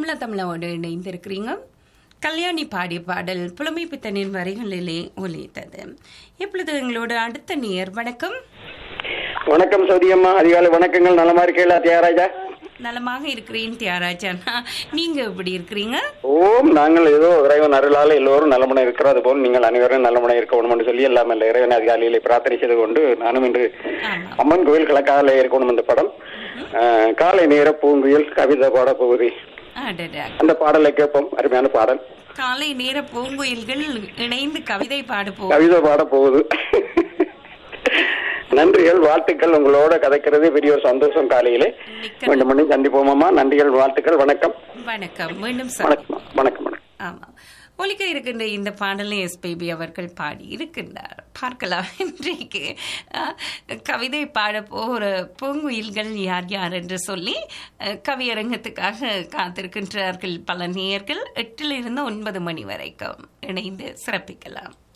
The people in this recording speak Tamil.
தமிழ தமிழோடு இணைந்திருக்கிறீங்க கல்யாணி பாடிய பாடல் புலமை பித்தனின் வரிகளிலே ஒலித்தது இப்பொழுது எங்களோட அடுத்த நேர் வணக்கம் வணக்கம் சௌதியம்மா அதிகாலை வணக்கங்கள் நலமா இருக்கீங்களா தியாகராஜா நலமாக இருக்கிறேன் தியாகராஜனா நீங்க எப்படி இருக்கிறீங்க ஓம் நாங்கள் ஏதோ இறைவன் அருளால் எல்லோரும் நலமுனை இருக்கிறோம் அதுபோல் நீங்கள் அனைவரும் நலமுனை இருக்கணும் என்று சொல்லி எல்லாம் இல்லை இறைவன் அதிகாலையிலே பிரார்த்தனை செய்து கொண்டு நானும் இன்று ஆமா அம்மன் கோயில் கிழக்கால இருக்கணும் இந்த படம் அஹ், காலை நேர பூங்குயில் கவிதை பாட போகுது அடடா அந்த பாடலை கேட்போம் அருமையான பாடல் காலை நேர பூங்குயில்கள் இணைந்து கவிதை பாட போ கவிதை பாட போகுது நன்றிகள் வாழ்த்துக்கள் உங்களோட கதைக்கிறது பெரிய ஒரு சந்தோஷம் காலையிலே மிக்க மீண்டும் மீண்டும் சந்திப்போமாமா நன்றிகள் வாழ்த்துக்கள் வணக்கம் வணக்கம் மீண்டும் சந்திப்போம். வணக்கம் வணக்கம் வணக்கம் ஆமா ஒலிக்க இருக்கின்ற இந்த பாடலை எஸ்பிபி அவர்கள் பாடி இருக்கின்றார் பார்க்கலாம் இன்றைக்கு அஹ், கவிதை பாட போகிற பூங்குயில்கள் யார் யார் என்று சொல்லி அஹ், கவியரங்கத்துக்காக காத்திருக்கின்றார்கள் பல நேயர்கள் எட்டிலிருந்து ஒன்பது மணி வரைக்கும் இணைந்து சிறப்பிக்கலாம்